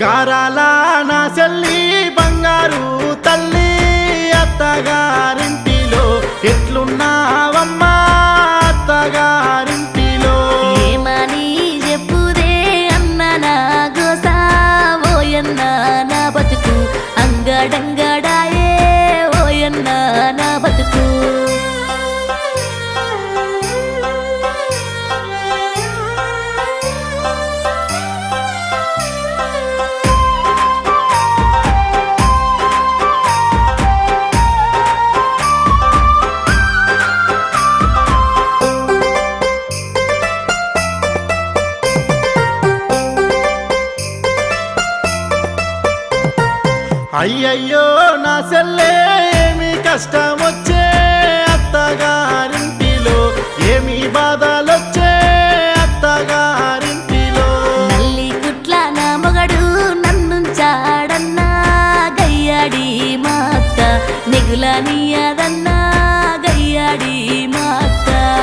గారాల నా చెల్లి బంగారు తల్లి అత్తగారింటిలో ఎట్లున్నావమ్మా అత్తగారింటిలో ఏమని చెప్పుదే అన్న నా గోసా ఓయన్న నా బతుకు అంగడంగడాయే ఓయన్న నా బతుకు అయ్యయ్యో నా సెల్లే ఏమి కష్టం వచ్చే అత్తగారింటిలో ఏమి బాధలొచ్చే అత్తగారింటిలో నల్లి కుట్ల నా మొగడు నన్నుంచాడన్నా గయ్యాడి మా అత్త నెగులనియదన్నా గయ్యాడి మా అత్త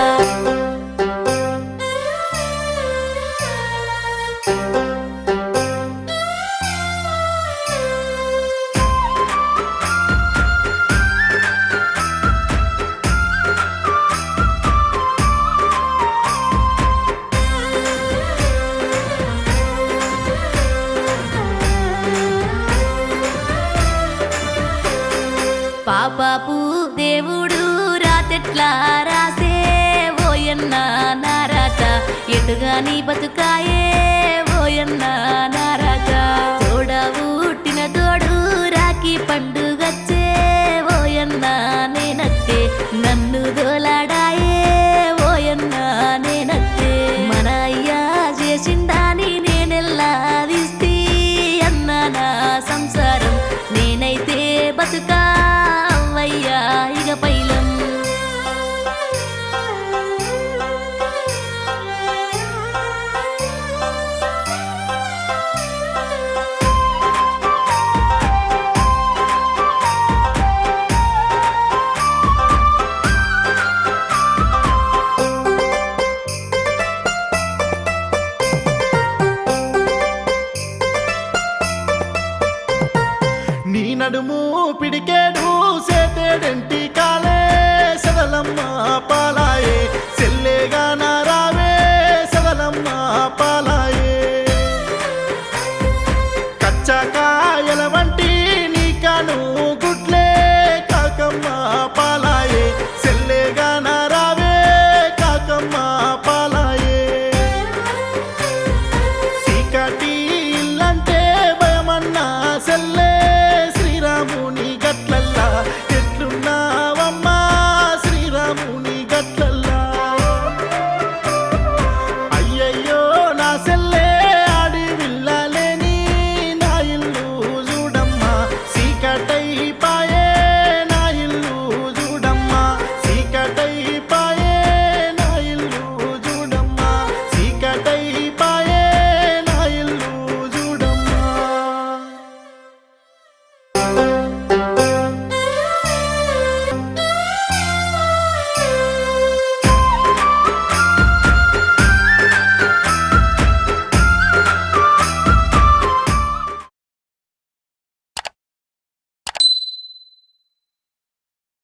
పాపాపు దేవుడు రాతెట్లా రాసే ఓయన్న నారాత ఎటుగా నీ బతుకాయే ఓయన్న